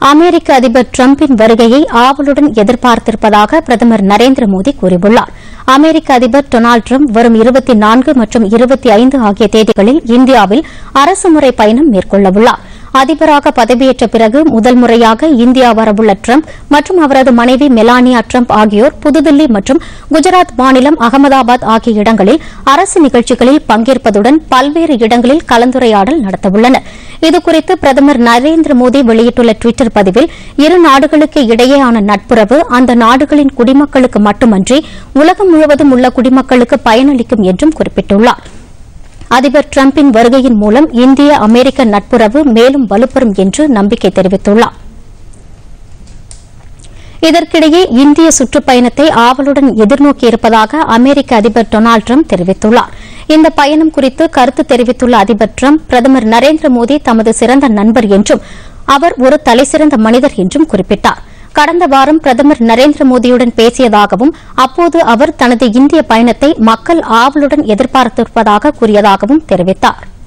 அமெரிக்க அதிபர் டிரம்பின் வருகையை ஆவலுடன் எதிர்பார்த்திருப்பதாக பிரதமர் நரேந்திர மோடி கூறியுள்ளார் அமெரிக்க அதிபர் டொனால்டு டிரம்ப் வரும் இருபத்தி நான்கு மற்றும் இருபத்தி ஐந்து ஆகிய தேதிகளில் இந்தியாவில் அரசுமுறை பயணம் மேற்கொள்ளவுள்ளார் அதிபராக பதவியேற்ற பிறகு முதல் முறையாக இந்தியா வரவுள்ள டிரம்ப் மற்றும் அவரது மனைவி மெலானியா டிரம்ப் ஆகியோர் புதுதில்லி மற்றும் குஜராத் மாநிலம் அகமதாபாத் ஆகிய இடங்களில் அரசு நிகழ்ச்சிகளில் பங்கேற்பதுடன் பல்வேறு இடங்களில் கலந்துரையாடல் நடத்தவுள்ளனர் இதுகுறித்து பிரதமர் நரேந்திர மோடி வெளியிட்டுள்ள டுவிட்டர் பதிவில் இரு நாடுகளுக்கு இடையேயான நட்புறவு அந்த நாடுகளின் குடிமக்களுக்கு மட்டுமன்றி உலகம் முழுவதும் உள்ள குடிமக்களுக்கு பயனளிக்கும் என்றும் குறிப்பிட்டுள்ளார் அதிபர் டிரம்பின் வருகையின் மூலம் இந்திய அமெரிக்க நட்புறவு மேலும் வலுப்பெறும் என்று நம்பிக்கை தெரிவித்துள்ளார் இதற்கிடையே இந்திய சுற்றுப்பயணத்தை ஆவலுடன் எதிர்நோக்கியிருப்பதாக அமெரிக்க அதிபர் டொனால்டு டிரம்ப் தெரிவித்துள்ளார் இந்த பயணம் குறித்து கருத்து தெரிவித்துள்ள அதிபர் டிரம்ப் பிரதமர் நரேந்திர மோடி தமது சிறந்த நண்பர் என்றும் அவர் ஒரு தலைசிறந்த மனிதர் என்றும் குறிப்பிட்டார் கடந்த வாரம் பிரதமர் நரேந்திர மோடியுடன் பேசியதாகவும் அப்போது அவர் தனது இந்திய பயணத்தை மக்கள் ஆவலுடன் எதிர்பார்த்திருப்பதாக கூறியதாகவும் தெரிவித்தாா்